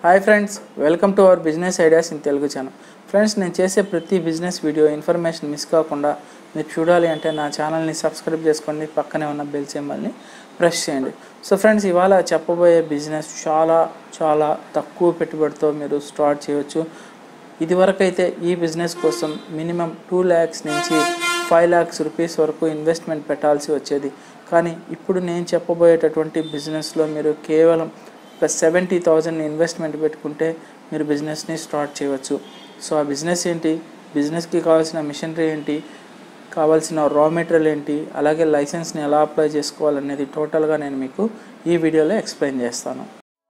hi friends welcome to our business ideas in Telugu channel friends నేను చేసే ప్రతి business video information miss కాకుండా మీరు చూడాలి అంటే నా ఛానల్ని సబ్స్క్రైబ్ చేసుకోండి పక్కనే ఉన్న బెల్ సింబల్ని ప్రెస్ చేయండి సో ఫ్రెండ్స్ ఇవాళ చెప్పబోయే బిజినెస్ చాలా చాలా తక్కువ పెట్టుబడితో మీరు స్టార్ట్ చేయవచ్చు ఇదివరకైతే ఈ బిజినెస్ కోసం మినిమం టూ ల్యాక్స్ నుంచి ఫైవ్ ల్యాక్స్ రూపీస్ వరకు ఇన్వెస్ట్మెంట్ పెట్టాల్సి వచ్చేది కానీ ఇప్పుడు నేను చెప్పబోయేటటువంటి బిజినెస్లో మీరు కేవలం ఒక సెవెంటీ థౌజండ్ ఇన్వెస్ట్మెంట్ పెట్టుకుంటే మీరు బిజినెస్ని స్టార్ట్ చేయవచ్చు సో ఆ బిజినెస్ ఏంటి బిజినెస్కి కావాల్సిన మిషనరీ ఏంటి కావాల్సిన రా మెటీరియల్ ఏంటి అలాగే లైసెన్స్ని ఎలా అప్లై చేసుకోవాలనేది టోటల్గా నేను మీకు ఈ వీడియోలో ఎక్స్ప్లెయిన్ చేస్తాను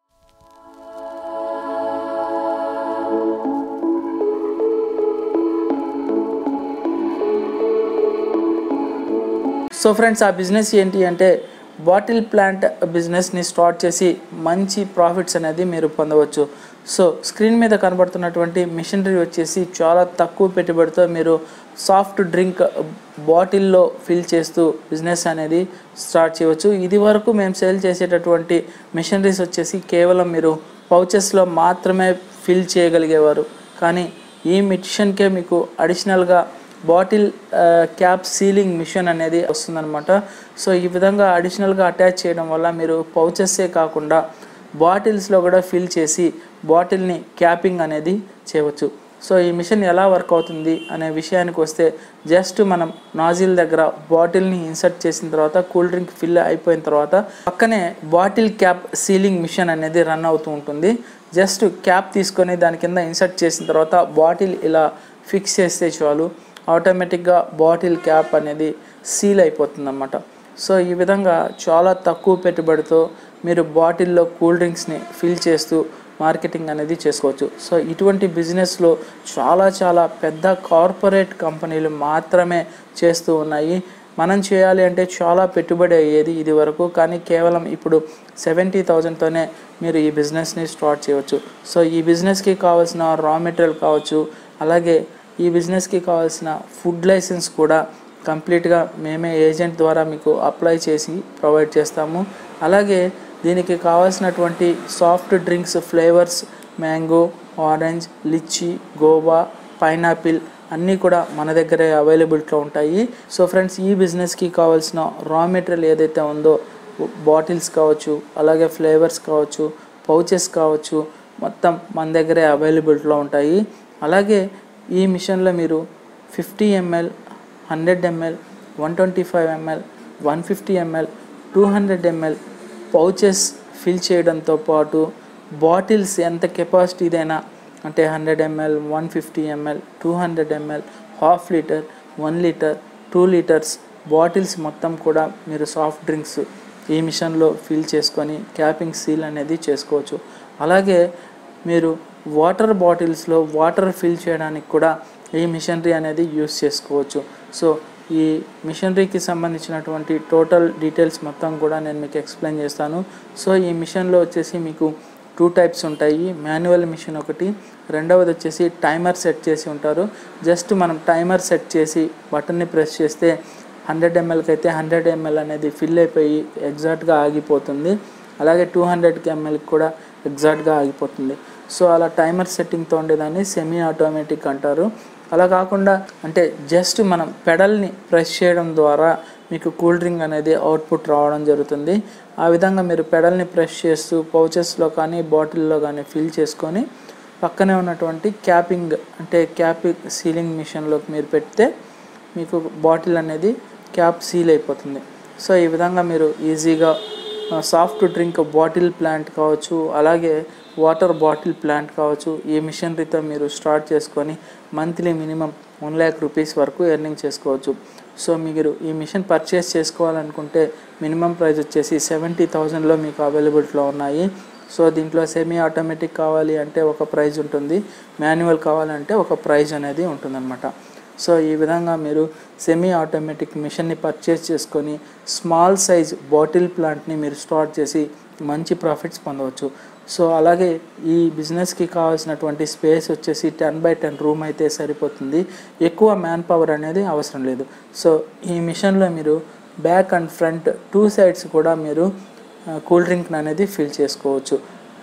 సో ఫ్రెండ్స్ ఆ బిజినెస్ ఏంటి అంటే బాటిల్ ప్లాంట్ బిజినెస్ని స్టార్ట్ చేసి మంచి ప్రాఫిట్స్ అనేది మీరు పొందవచ్చు సో స్క్రీన్ మీద కనబడుతున్నటువంటి మిషనరీ వచ్చేసి చాలా తక్కువ పెట్టుబడితో మీరు సాఫ్ట్ డ్రింక్ బాటిల్లో ఫిల్ చేస్తూ బిజినెస్ అనేది స్టార్ట్ చేయవచ్చు ఇది వరకు మేము సేల్ చేసేటటువంటి మిషనరీస్ వచ్చేసి కేవలం మీరు పౌచెస్లో మాత్రమే ఫిల్ చేయగలిగేవారు కానీ ఈ మిషన్కే మీకు అడిషనల్గా బాటిల్ క్యాప్ సీలింగ్ మిషన్ అనేది వస్తుందన్నమాట సో ఈ విధంగా అడిషనల్గా అటాచ్ చేయడం వల్ల మీరు పౌచెస్సే కాకుండా బాటిల్స్లో కూడా ఫిల్ చేసి బాటిల్ని క్యాపింగ్ అనేది చేయవచ్చు సో ఈ మిషన్ ఎలా వర్క్ అవుతుంది అనే విషయానికి వస్తే జస్ట్ మనం నాజిల్ దగ్గర బాటిల్ని ఇన్సర్ట్ చేసిన తర్వాత కూల్ డ్రింక్ ఫిల్ అయిపోయిన తర్వాత పక్కనే బాటిల్ క్యాప్ సీలింగ్ మిషన్ అనేది రన్ అవుతూ ఉంటుంది జస్ట్ క్యాప్ తీసుకొని దాని కింద ఇన్సర్ట్ చేసిన తర్వాత బాటిల్ ఇలా ఫిక్స్ చేస్తే చాలు ఆటోమేటిక్గా బాటిల్ క్యాప్ అనేది సీల్ అయిపోతుంది అన్నమాట సో ఈ విధంగా చాలా తక్కువ పెట్టుబడితో మీరు బాటిల్లో కూల్ డ్రింక్స్ని ఫిల్ చేస్తూ మార్కెటింగ్ అనేది చేసుకోవచ్చు సో ఇటువంటి బిజినెస్లో చాలా చాలా పెద్ద కార్పొరేట్ కంపెనీలు మాత్రమే చేస్తూ ఉన్నాయి మనం చేయాలి అంటే చాలా పెట్టుబడి అయ్యేది ఇది వరకు కానీ కేవలం ఇప్పుడు సెవెంటీ థౌజండ్తోనే మీరు ఈ బిజినెస్ని స్టార్ట్ చేయవచ్చు సో ఈ బిజినెస్కి కావాల్సిన రా మెటీరియల్ కావచ్చు అలాగే ఈ బిజినెస్కి కావాల్సిన ఫుడ్ లైసెన్స్ కూడా కంప్లీట్గా మేమే ఏజెంట్ ద్వారా మీకు అప్లై చేసి ప్రొవైడ్ చేస్తాము అలాగే దీనికి కావాల్సినటువంటి soft drinks flavours mango orange litchi guava pineapple అన్నీ కూడా మన దగ్గరే అవైలబిలిటీలో ఉంటాయి సో ఫ్రెండ్స్ ఈ బిజినెస్కి కావాల్సిన రా మెటీరియల్ ఏదైతే ఉందో బాటిల్స్ కావచ్చు అలాగే ఫ్లేవర్స్ కావచ్చు పౌచెస్ కావచ్చు మొత్తం మన దగ్గరే అవైలబిలిటీలో ఉంటాయి అలాగే ఈ మిషన్లో మీరు fifty ML hundred ML one twenty five ML one fifty ML two hundred ML pouches fill చేయడంతో పాటు బాటిల్స్ ఎంత కెపాసిటీదైనా అంటే hundred ML one fifty ML two hundred ML half litre one litre two litres bottles మొత్తం కూడా మీరు soft drinks ఈ మిషన్లో ఫిల్ చేసుకొని క్యాపింగ్ సీల్ అనేది చేసుకోవచ్చు అలాగే మీరు వాటర్ బాటిల్స్లో వాటర్ ఫిల్ చేయడానికి కూడా ఈ మిషనరీ అనేది యూస్ చేసుకోవచ్చు సో ఈ మిషనరీకి సంబంధించినటువంటి టోటల్ డీటెయిల్స్ మొత్తం కూడా నేను మీకు ఎక్స్ప్లెయిన్ చేస్తాను సో ఈ మిషన్లో వచ్చేసి మీకు టూ టైప్స్ ఉంటాయి మాన్యువల్ మిషన్ ఒకటి రెండవది వచ్చేసి టైమర్ సెట్ చేసి ఉంటారు జస్ట్ మనం టైమర్ సెట్ చేసి బటన్ని ప్రెస్ చేస్తే హండ్రెడ్ ఎంఎల్కి అయితే హండ్రెడ్ ఎంఎల్ అనేది ఫిల్ అయిపోయి ఎగ్జాక్ట్గా ఆగిపోతుంది అలాగే టూ హండ్రెడ్కి ఎంఎల్కి కూడా ఎగ్జాక్ట్గా ఆగిపోతుంది సో అలా టైమర్ సెట్టింగ్తో ఉండేదాన్ని సెమీ ఆటోమేటిక్ అంటారు అలా కాకుండా అంటే జస్ట్ మనం పెడల్ని ప్రెస్ చేయడం ద్వారా మీకు కూల్ డ్రింక్ అనేది అవుట్పుట్ రావడం జరుగుతుంది ఆ విధంగా మీరు పెడల్ని ప్రెస్ చేస్తూ పౌచెస్లో కానీ బాటిల్లో కానీ ఫిల్ చేసుకొని పక్కనే ఉన్నటువంటి క్యాపింగ్ అంటే క్యాపింగ్ సీలింగ్ మిషన్లోకి మీరు పెడితే మీకు బాటిల్ అనేది క్యాప్ సీల్ అయిపోతుంది సో ఈ విధంగా మీరు ఈజీగా సాఫ్ట్ డ్రింక్ బాటిల్ ప్లాంట్ కావచ్చు అలాగే వాటర్ బాటిల్ ప్లాంట్ కావచ్చు ఈ మిషనరీతో మీరు స్టార్ట్ చేసుకొని monthly minimum one lakh rupees వరకు ఎర్నింగ్ చేసుకోవచ్చు సో మీరు ఈ మిషన్ పర్చేస్ చేసుకోవాలనుకుంటే మినిమం ప్రైస్ వచ్చేసి సెవెంటీ థౌజండ్లో మీకు అవైలబిలిటీలో ఉన్నాయి సో దీంట్లో సెమీ ఆటోమేటిక్ కావాలి అంటే ఒక ప్రైజ్ ఉంటుంది మాన్యువల్ కావాలంటే ఒక ప్రైజ్ అనేది ఉంటుందన్నమాట సో ఈ విధంగా మీరు సెమీ ఆటోమేటిక్ మిషన్ని పర్చేస్ చేసుకొని స్మాల్ సైజ్ బాటిల్ ప్లాంట్ని మీరు స్టార్ట్ చేసి మంచి ప్రాఫిట్స్ పొందవచ్చు సో అలాగే ఈ బిజినెస్కి కావాల్సినటువంటి స్పేస్ వచ్చేసి టెన్ బై టెన్ రూమ్ అయితే సరిపోతుంది ఎక్కువ మ్యాన్ పవర్ అనేది అవసరం లేదు సో ఈ మిషన్లో మీరు back and front two sides కూడా మీరు కూల్ డ్రింక్ అనేది ఫిల్ చేసుకోవచ్చు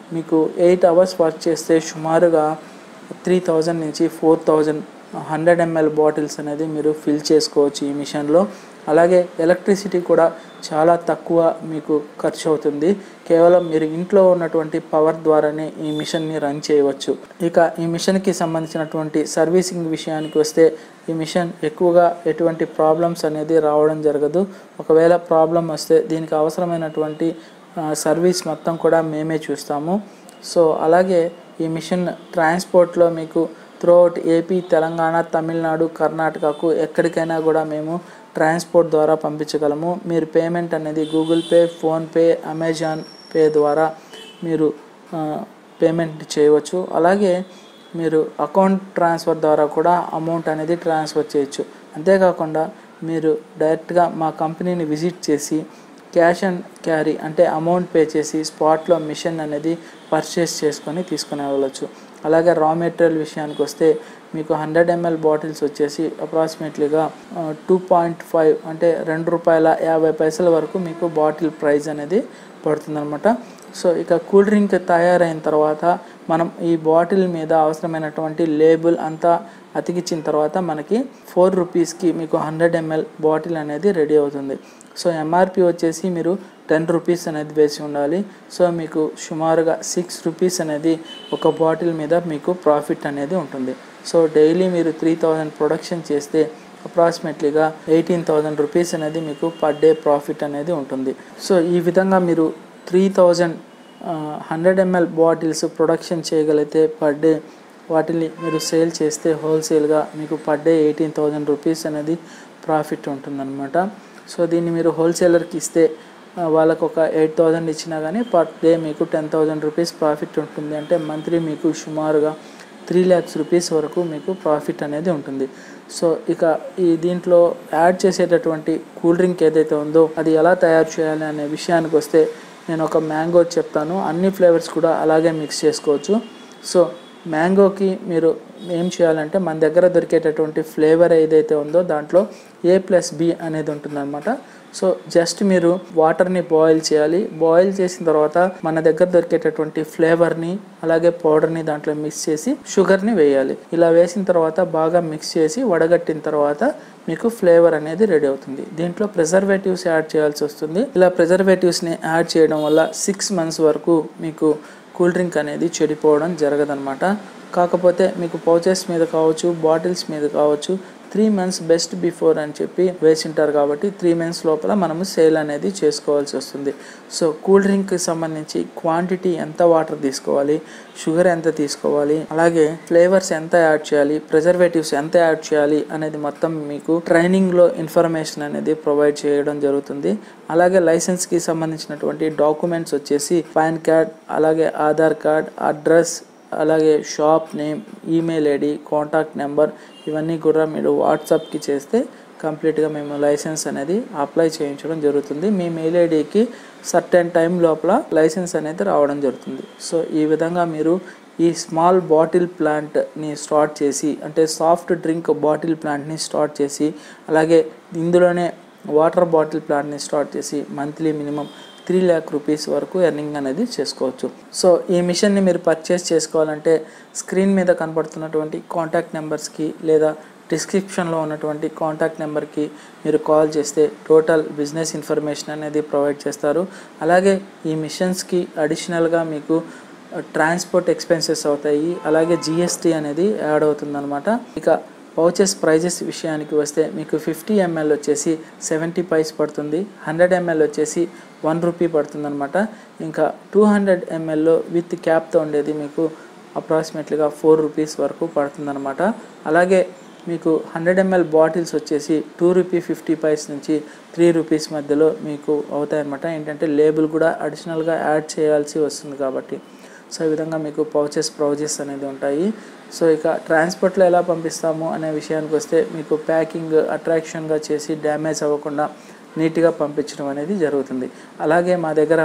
మీకు ఎయిట్ అవర్స్ వర్క్ చేస్తే సుమారుగా త్రీ థౌజండ్ నుంచి four thousand hundred ML bottles అనేది మీరు ఫిల్ చేసుకోవచ్చు ఈ మిషన్లో అలాగే ఎలక్ట్రిసిటీ కూడా చాలా తక్కువ మీకు ఖర్చు అవుతుంది కేవలం మీరు ఇంట్లో ఉన్నటువంటి పవర్ ద్వారానే ఈ మిషన్ని రన్ చేయవచ్చు ఇక ఈ మిషన్కి సంబంధించినటువంటి సర్వీసింగ్ విషయానికి వస్తే ఈ మిషన్ ఎక్కువగా ఎటువంటి ప్రాబ్లమ్స్ అనేది రావడం జరగదు ఒకవేళ ప్రాబ్లం వస్తే దీనికి అవసరమైనటువంటి ఆ, సర్వీస్ మొత్తం కూడా మేమే చూస్తాము సో అలాగే ఈ మిషన్ ట్రాన్స్పోర్ట్లో మీకు త్రూఅవుట్ ఏపీ తెలంగాణ తమిళనాడు కర్ణాటకకు ఎక్కడికైనా కూడా మేము ట్రాన్స్పోర్ట్ ద్వారా పంపించగలము మీరు పేమెంట్ అనేది Google pay PhonePe Amazon pay ద్వారా మీరు ఆ, పేమెంట్ చేయవచ్చు అలాగే మీరు అకౌంట్ ట్రాన్స్ఫర్ ద్వారా కూడా అమౌంట్ అనేది ట్రాన్స్ఫర్ చేయొచ్చు అంతేకాకుండా మీరు డైరెక్ట్గా మా కంపెనీని విజిట్ చేసి క్యాష్ అండ్ క్యారీ అంటే అమౌంట్ పే చేసి స్పాట్లో మిషన్ అనేది పర్చేస్ చేసుకొని తీసుకుని వెళ్ళవచ్చు అలాగే రా మెటీరియల్ విషయానికి వస్తే మీకు హండ్రెడ్ ఎంఎల్ బాటిల్స్ వచ్చేసి అప్రాక్సిమేట్లీగా టూ పాయింట్ ఫైవ్ అంటే రెండు రూపాయల యాభై పైసల వరకు మీకు బాటిల్ ప్రైస్ అనేది పడుతుందన్నమాట సో ఇక కూల్ డ్రింక్ తయారైన తర్వాత మనం ఈ బాటిల్ మీద అవసరమైనటువంటి లేబుల్ అంతా అతికిచ్చిన తర్వాత మనకి ఫోర్ రూపీస్కి మీకు హండ్రెడ్ ఎంఎల్ బాటిల్ అనేది రెడీ అవుతుంది సో ఎంఆర్పి వచ్చేసి మీరు టెన్ రూపీస్ అనేది వేసి ఉండాలి సో మీకు సుమారుగా సిక్స్ రూపీస్ అనేది ఒక బాటిల్ మీద మీకు ప్రాఫిట్ అనేది ఉంటుంది సో డైలీ మీరు త్రీ థౌజండ్ ప్రొడక్షన్ చేస్తే అప్రాక్సిమేట్లీగా ఎయిటీన్ థౌజండ్ రూపీస్ అనేది మీకు పర్ డే ప్రాఫిట్ అనేది ఉంటుంది సో ఈ విధంగా మీరు three thousand hundred ML bottles production చేయగలిగితే పర్ డే వాటిని మీరు సేల్ చేస్తే హోల్సేల్గా మీకు per day eighteen thousand rupees అనేది ప్రాఫిట్ ఉంటుందన్నమాట సో దీన్ని మీరు హోల్సేలర్కి ఇస్తే ఆ, వాళ్ళకు ఒక ఎయిట్ థౌజండ్ ఇచ్చినా కానీ పర్ డే మీకు టెన్ థౌజండ్ రూపీస్ ప్రాఫిట్ ఉంటుంది అంటే మంత్లీ మీకు సుమారుగా త్రీ ల్యాక్స్ రూపీస్ వరకు మీకు ప్రాఫిట్ అనేది ఉంటుంది సో ఇక ఈ దీంట్లో యాడ్ చేసేటటువంటి కూల్ డ్రింక్ ఏదైతే ఉందో అది ఎలా తయారు చేయాలి అనే విషయానికి వస్తే నేను ఒక మ్యాంగో చెప్తాను అన్ని ఫ్లేవర్స్ కూడా అలాగే మిక్స్ చేసుకోవచ్చు సో మ్యాంగోకి మీరు ఏం చేయాలంటే మన దగ్గర దొరికేటటువంటి ఫ్లేవర్ ఏదైతే ఉందో దాంట్లో ఏ ప్లస్ బి అనేది ఉంటుందన్నమాట సో జస్ట్ మీరు వాటర్ని బాయిల్ చేయాలి బాయిల్ చేసిన తర్వాత మన దగ్గర దొరికేటటువంటి ఫ్లేవర్ని అలాగే పౌడర్ని దాంట్లో మిక్స్ చేసి షుగర్ని వేయాలి ఇలా వేసిన తర్వాత బాగా మిక్స్ చేసి వడగట్టిన తర్వాత మీకు ఫ్లేవర్ అనేది రెడీ అవుతుంది దీంట్లో ప్రిజర్వేటివ్స్ యాడ్ చేయాల్సి వస్తుంది ఇలా ప్రిజర్వేటివ్స్ని యాడ్ చేయడం వల్ల సిక్స్ మంత్స్ వరకు మీకు కూల్ డ్రింక్ అనేది చెడిపోవడం జరగదనమాట కాకపోతే మీకు పౌచెస్ మీద కావచ్చు బాటిల్స్ మీద కావచ్చు త్రీ మంత్స్ బెస్ట్ బిఫోర్ అని చెప్పి వేసింటారు కాబట్టి త్రీ మంత్స్ లోపల మనము సేల్ అనేది చేసుకోవాల్సి వస్తుంది సో కూల్ డ్రింక్కి సంబంధించి క్వాంటిటీ ఎంత వాటర్ తీసుకోవాలి షుగర్ ఎంత తీసుకోవాలి అలాగే ఫ్లేవర్స్ ఎంత యాడ్ చేయాలి ప్రిజర్వేటివ్స్ ఎంత యాడ్ చేయాలి అనేది మొత్తం మీకు ట్రైనింగ్లో ఇన్ఫర్మేషన్ అనేది ప్రొవైడ్ చేయడం జరుగుతుంది అలాగే లైసెన్స్కి సంబంధించినటువంటి డాక్యుమెంట్స్ వచ్చేసి పాన్ కార్డ్ అలాగే ఆధార్ కార్డ్ అడ్రస్ అలాగే shop name email ID contact number ఇవన్నీ కూడా మీరు వాట్సాప్కి చేస్తే కంప్లీట్గా మేము లైసెన్స్ అనేది అప్లై చేయించడం జరుగుతుంది మీ మెయిల్ ఐడికి సర్టెన్ టైం లోపల లైసెన్స్ అనేది రావడం జరుగుతుంది సో ఈ విధంగా మీరు ఈ స్మాల్ బాటిల్ ప్లాంట్ని స్టార్ట్ చేసి అంటే సాఫ్ట్ డ్రింక్ బాటిల్ ప్లాంట్ని స్టార్ట్ చేసి అలాగే ఇందులోనే వాటర్ బాటిల్ ప్లాంట్ని స్టార్ట్ చేసి monthly minimum three lakh rupees వరకు ఎర్నింగ్ అనేది చేసుకోవచ్చు సో ఈ మిషన్ని మీరు పర్చేస్ చేసుకోవాలంటే స్క్రీన్ మీద కనపడుతున్నటువంటి కాంటాక్ట్ నెంబర్స్కి లేదా డిస్క్రిప్షన్లో ఉన్నటువంటి కాంటాక్ట్ నెంబర్కి మీరు కాల్ చేస్తే టోటల్ బిజినెస్ ఇన్ఫర్మేషన్ అనేది ప్రొవైడ్ చేస్తారు అలాగే ఈ మిషన్స్కి అడిషనల్గా మీకు ట్రాన్స్పోర్ట్ ఎక్స్పెన్సెస్ అవుతాయి అలాగే జిఎస్టీ అనేది యాడ్ అవుతుందన్నమాట ఇక పౌచెస్ ప్రైజెస్ విషయానికి వస్తే మీకు ఫిఫ్టీ ఎంఎల్ వచ్చేసి సెవెంటీ పైస్ పడుతుంది హండ్రెడ్ ఎంఎల్ వచ్చేసి వన్ రూపీ పడుతుందన్నమాట ఇంకా టూ హండ్రెడ్ ఎంఎల్లో విత్ క్యాప్తో ఉండేది మీకు అప్రాక్సిమేట్లీగా ఫోర్ రూపీస్ వరకు పడుతుందన్నమాట అలాగే మీకు హండ్రెడ్ ఎంఎల్ బాటిల్స్ వచ్చేసి టూ రూపీ ఫిఫ్టీ పైస్ నుంచి త్రీ రూపీస్ మధ్యలో మీకు అవుతాయన్నమాట ఏంటంటే లేబుల్ కూడా అడిషనల్గా యాడ్ చేయాల్సి వస్తుంది కాబట్టి సో ఈ విధంగా మీకు పౌచెస్ ప్రౌజెస్ అనేది ఉంటాయి సో ఇక ట్రాన్స్పోర్ట్లో ఎలా పంపిస్తాము అనే విషయానికి వస్తే మీకు ప్యాకింగ్ అట్రాక్షన్గా చేసి డ్యామేజ్ అవ్వకుండా నీట్గా పంపించడం అనేది జరుగుతుంది అలాగే మా దగ్గర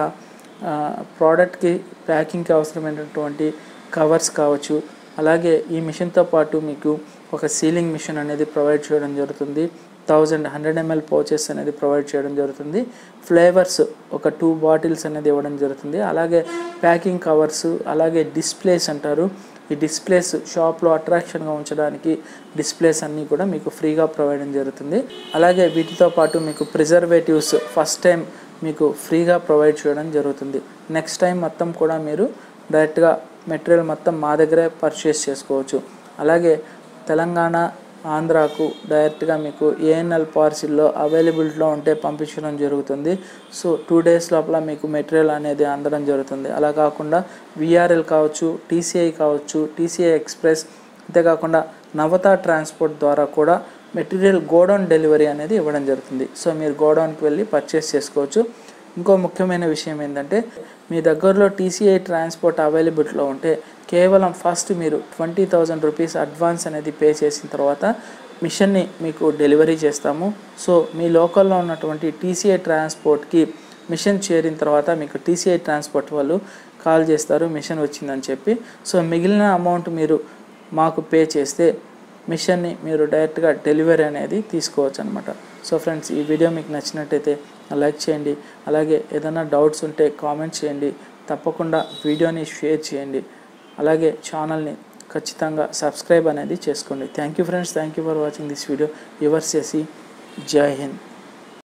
ప్రోడక్ట్కి ప్యాకింగ్కి అవసరమైనటువంటి కవర్స్ కావచ్చు అలాగే ఈ మిషన్తో పాటు మీకు ఒక సీలింగ్ మిషన్ అనేది ప్రొవైడ్ చేయడం జరుగుతుంది థౌజండ్ హండ్రెడ్ ఎంఎల్ పౌచెస్ అనేది ప్రొవైడ్ చేయడం జరుగుతుంది ఫ్లేవర్స్ ఒక టూ బాటిల్స్ అనేది ఇవ్వడం జరుగుతుంది అలాగే ప్యాకింగ్ కవర్స్ అలాగే డిస్ప్లేస్ అంటారు ఈ డిస్ప్లేస్ షాప్లో అట్రాక్షన్గా ఉంచడానికి డిస్ప్లేస్ అన్నీ కూడా మీకు ఫ్రీగా ప్రొవైడ్ జరుగుతుంది అలాగే వీటితో పాటు మీకు ప్రిజర్వేటివ్స్ ఫస్ట్ టైం మీకు ఫ్రీగా ప్రొవైడ్ చేయడం జరుగుతుంది నెక్స్ట్ టైం మొత్తం కూడా మీరు డైరెక్ట్గా మెటీరియల్ మొత్తం మా దగ్గరే పర్చేస్ చేసుకోవచ్చు అలాగే తెలంగాణ ఆంధ్రాకు డైరెక్ట్గా మీకు ఏఎన్ఎల్ పార్సిల్లో అవైలబిలిటీలో ఉంటే పంపించడం జరుగుతుంది సో టూ డేస్ లోపల మీకు మెటీరియల్ అనేది అందడం జరుగుతుంది అలా కాకుండా విఆర్ఎల్ కావచ్చు టీసీఐ కావచ్చు టీసీఐ ఎక్స్ప్రెస్ అంతేకాకుండా నవత ట్రాన్స్పోర్ట్ ద్వారా కూడా మెటీరియల్ గోడౌన్ డెలివరీ అనేది ఇవ్వడం జరుగుతుంది సో మీరు గోడౌన్కి వెళ్ళి పర్చేస్ చేసుకోవచ్చు ఇంకో ముఖ్యమైన విషయం ఏంటంటే మీ దగ్గరలో టీసీఐ ట్రాన్స్పోర్ట్ అవైలబిలిటీలో ఉంటే కేవలం ఫస్ట్ మీరు ట్వంటీ థౌజండ్ రూపీస్ అడ్వాన్స్ అనేది పే చేసిన తర్వాత మిషన్ని మీకు డెలివరీ చేస్తాము సో మీ లోకల్లో ఉన్నటువంటి టీసీఐ ట్రాన్స్పోర్ట్కి మిషన్ చేరిన తర్వాత మీకు టీసీఐ ట్రాన్స్పోర్ట్ వాళ్ళు కాల్ చేస్తారు మిషన్ వచ్చిందని చెప్పి సో మిగిలిన అమౌంట్ మీరు మాకు పే చేస్తే మిషన్ని మీరు డైరెక్ట్గా డెలివరీ అనేది తీసుకోవచ్చు అనమాట సో ఫ్రెండ్స్ ఈ వీడియో మీకు నచ్చినట్టయితే లైక్ చేయండి అలాగే ఏదైనా డౌట్స్ ఉంటే కామెంట్ చేయండి తప్పకుండా వీడియోని షేర్ చేయండి అలాగే ఛానల్ని ఖచ్చితంగా సబ్స్క్రైబ్ అనేది చేసుకోండి thank you friends thank you for watching this video యువర్స్ చేసి జై హింద్